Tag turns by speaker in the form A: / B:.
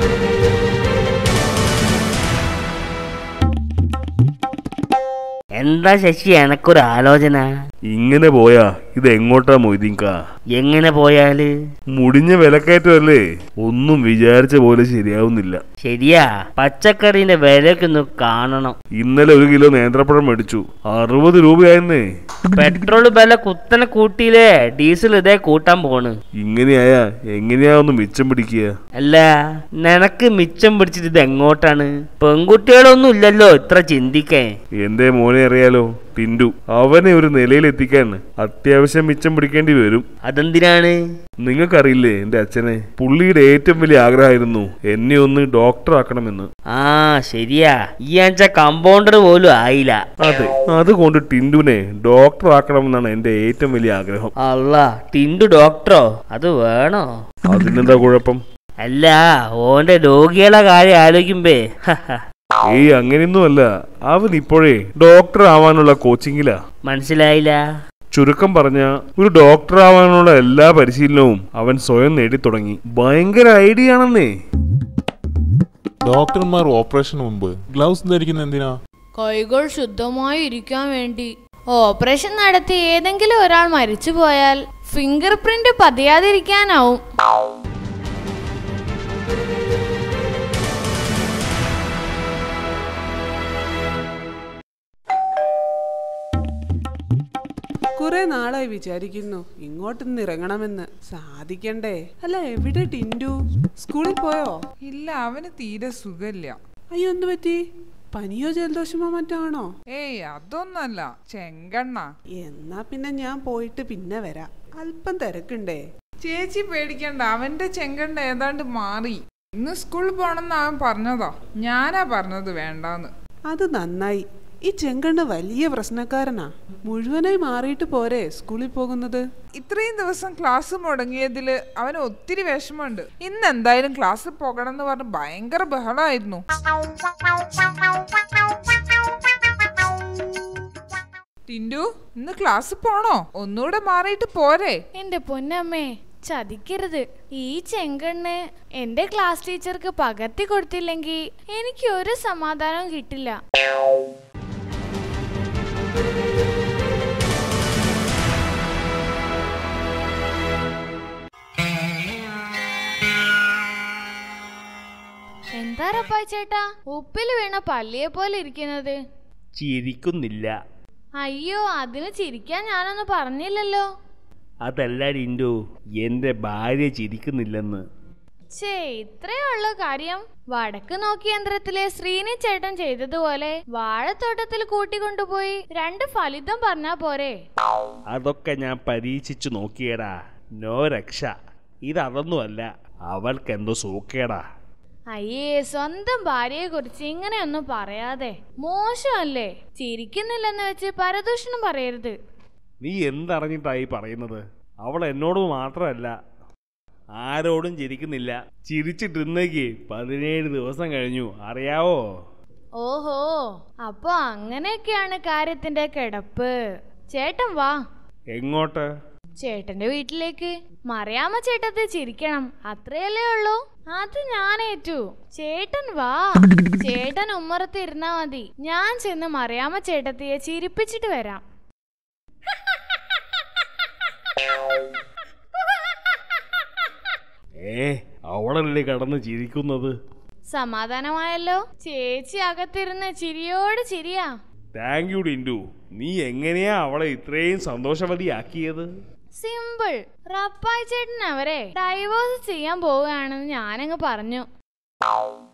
A: എന്താ ശശി എനക്കൊരു ആലോചന
B: ഇങ്ങനെ പോയാ ഇത് എങ്ങോട്ടാ മൊയ്തീങ്ക
A: എങ്ങനെ പോയാല്
B: മുടിഞ്ഞ വിലക്കയറ്റമല്ലേ ഒന്നും വിചാരിച്ച പോലെ ശരിയാവുന്നില്ല
A: ശരിയാ പച്ചക്കറീന്റെ വിലയൊക്കെ ഒന്ന് കാണണം
B: ഇന്നലെ ഒരു കിലോ നേന്ത്രപ്പഴം മേടിച്ചു അറുപത് രൂപയായിരുന്നേ
A: പെട്രോൾ വില കുത്തനെ കൂട്ടിയില്ലേ ഡീസൽ ഇതേ കൂട്ടാൻ പോണ്
B: ഇങ്ങനെയായാ എങ്ങനെയാ ഒന്ന് മിച്ചം പിടിക്കുക
A: അല്ല നിനക്ക് മിച്ചം പിടിച്ചിട്ട് ഇത് എങ്ങോട്ടാണ് പെൺകുട്ടികളൊന്നും ഇല്ലല്ലോ ഇത്ര ചിന്തിക്കേ
B: എന്റെ മോനെ അറിയാലോ ടിൻഡു അവനെ ഒരു നിലയിൽ എത്തിക്കാൻ അത്യാവശ്യം മിച്ചം പിടിക്കേണ്ടി വരും
A: അതെന്തിനാണ്
B: നിങ്ങൾക്കറിയില്ലേ എന്റെ അച്ഛനെ പുള്ളിയുടെ ഏറ്റവും വലിയ ആഗ്രഹമായിരുന്നു എന്നെ ഒന്ന് ഡോക്ടർ ആക്കണമെന്ന്
A: ആ ശരിയാ ഈ ആഴ്ച കമ്പൗണ്ടർ പോലും ആയില്ല
B: അതെ അതുകൊണ്ട് ടിൻഡുവിനെ ഡോക്ടർ ആക്കണമെന്നാണ് എന്റെ ഏറ്റവും വലിയ ആഗ്രഹം
A: അല്ല ടിൻഡു ഡോക്ടറോ അത് വേണോ
B: അതിനെന്താ കുഴപ്പം
A: അല്ല ഓന്റെ രോഗികളെ കാര്യം ആലോചിക്കുമ്പേ ഹഹ,
B: ഏയ് അങ്ങനെയൊന്നുമല്ല അവൻ ഇപ്പോഴേ ഡോക്ടർ ആവാനുള്ള കോച്ചിങ്ങിലാ
A: മനസ്സിലായില്ല
B: ചുരുക്കം പറഞ്ഞ ഒരു ഡോക്ടർ ആവാനുള്ള എല്ലാ പരിശീലനവും അവൻ സ്വയം നേടിത്തുടങ്ങി ഭയങ്കര ഐഡിയ ആണെന്നേ
C: ഡോക്ടർമാർ ഓപ്പറേഷന് മുമ്പ് ഗ്ലൗസ് ധരിക്കുന്ന എന്തിനാ
D: കൈകൾ ശുദ്ധമായി ഇരിക്കാൻ വേണ്ടി ഓപ്പറേഷൻ നടത്തി ഏതെങ്കിലും ഒരാൾ മരിച്ചു പോയാൽ ഫിംഗർ പ്രിന്റ് പതിയാതിരിക്കാനാവും
E: കുറെ നാളായി വിചാരിക്കുന്നു ഇങ്ങോട്ടൊന്ന് ഇറങ്ങണമെന്ന് സാധിക്കണ്ടേ അല്ല എവിടെ ടിൻഡു സ്കൂളിൽ പോയോ
F: ഇല്ല അവന് തീരെ സുഖമില്ല
E: അയ്യോ എന്ത് പറ്റി പനിയോ ജലദോഷമോ മറ്റോ ആണോ
F: ഏയ് അതൊന്നല്ല ചെങ്കണ്ണ
E: എന്നാ പിന്നെ ഞാൻ പോയിട്ട് പിന്നെ വരാം അല്പം തിരക്കുണ്ടേ
F: ചേച്ചി പേടിക്കണ്ട അവന്റെ ചെങ്കണ്ണ ഏതാണ്ട് മാറി ഇന്ന് സ്കൂളിൽ പോണെന്ന് അവൻ പറഞ്ഞതാ ഞാനാ പറഞ്ഞത് വേണ്ടാന്ന്
E: അത് നന്നായി ഈ ചെങ്കണ്ണ് വലിയ പ്രശ്നക്കാരനാ മുഴുവനായി മാറിയിട്ട് പോരെ സ്കൂളിൽ പോകുന്നത്
F: ഇത്രയും ദിവസം ക്ലാസ് മുടങ്ങിയതില് അവന് ഒത്തിരി വിഷമമുണ്ട് ഇന്ന് എന്തായാലും ക്ലാസ്സിൽ പോകണം എന്ന് പറഞ്ഞ് ഭയങ്കര ബഹളമായിരുന്നു ടിൻഡു ഇന്ന് ക്ലാസ്സിൽ പോണോ ഒന്നുകൂടെ മാറിയിട്ട് പോരെ
D: എന്റെ പൊന്നമ്മേ ചതിക്കരുത് ഈ ചെങ്കണ്ണ് എന്റെ ക്ലാസ് ടീച്ചർക്ക് പകർത്തി കൊടുത്തില്ലെങ്കിൽ എനിക്ക് ഒരു സമാധാനവും കിട്ടില്ല എന്താ റപ്പായി ചേട്ടാ ഉപ്പിൽ വീണ പള്ളിയെ പോലെ ഇരിക്കുന്നത്
A: ചിരിക്കുന്നില്ല
D: അയ്യോ അതിന് ചിരിക്കാൻ ഞാനൊന്നും പറഞ്ഞില്ലല്ലോ
A: അതല്ല ടിൻഡു എന്റെ ഭാര്യ ചിരിക്കുന്നില്ലെന്ന്
D: ഛേ ഇത്രയേ ഉള്ളൂ കാര്യം വടക്ക് നോക്കി യന്ത്രത്തിലെ ശ്രീനി ചേട്ടൻ ചെയ്തതുപോലെ വാഴത്തോട്ടത്തിൽ കൂട്ടിക്കൊണ്ടുപോയി രണ്ട് ഫലിതം പറഞ്ഞാ പോരെ
A: അതൊക്കെ ഞാൻ പരീക്ഷിച്ചു നോക്കിയടാ നോ രക്ഷ ഇതതൊന്നുമല്ല അവൾക്കെന്തോ സൂക്കേടാ
D: അയ്യേ സ്വന്തം ഭാര്യയെ കുറിച്ച് ഇങ്ങനെയൊന്നും പറയാതെ മോശമല്ലേ ചിരിക്കുന്നില്ലെന്ന് വെച്ച് പരദൂഷണം പറയരുത്
A: നീ എന്തറിഞ്ഞിട്ടായി പറയുന്നത് അവൾ എന്നോട് മാത്രമല്ല ആരോടും ചിരിക്കുന്നില്ല ചിരിച്ചിട്ടിരുന്നേക്ക് പതിനേഴ് ദിവസം കഴിഞ്ഞു അറിയാവോ
D: ഓഹോ അപ്പൊ അങ്ങനെയൊക്കെയാണ് കാര്യത്തിന്റെ കിടപ്പ് ചേട്ടൻ വാ
A: എങ്ങോട്ട്
D: ചേട്ടന്റെ വീട്ടിലേക്ക് മറിയാമ്മ ചേട്ടത്തെ ചിരിക്കണം അത്രയല്ലേ ഉള്ളൂ അത് ഞാൻ ഏറ്റു ചേട്ടൻ വാ ചേട്ടൻ ഉമ്മറത്ത് ഇരുന്നാ മതി ഞാൻ ചെന്ന് മറിയാമ്മ ചേട്ടത്തിയെ ചിരിപ്പിച്ചിട്ട് വരാം
A: ഏ അവളല്ലേ കടന്ന് ചിരിക്കുന്നത്
D: സമാധാനമായല്ലോ ചേച്ചി അകത്തിരുന്ന് ചിരിയോട് ചിരിയാ
A: താങ്ക് യു ടിൻഡു നീ എങ്ങനെയാ അവളെ ഇത്രയും സന്തോഷവതിയാക്കിയത്
D: സിമ്പിൾ റപ്പായി ചേട്ടൻ അവരെ ഡൈവോഴ്സ് ചെയ്യാൻ പോവുകയാണെന്ന് ഞാനങ്ങ് പറഞ്ഞു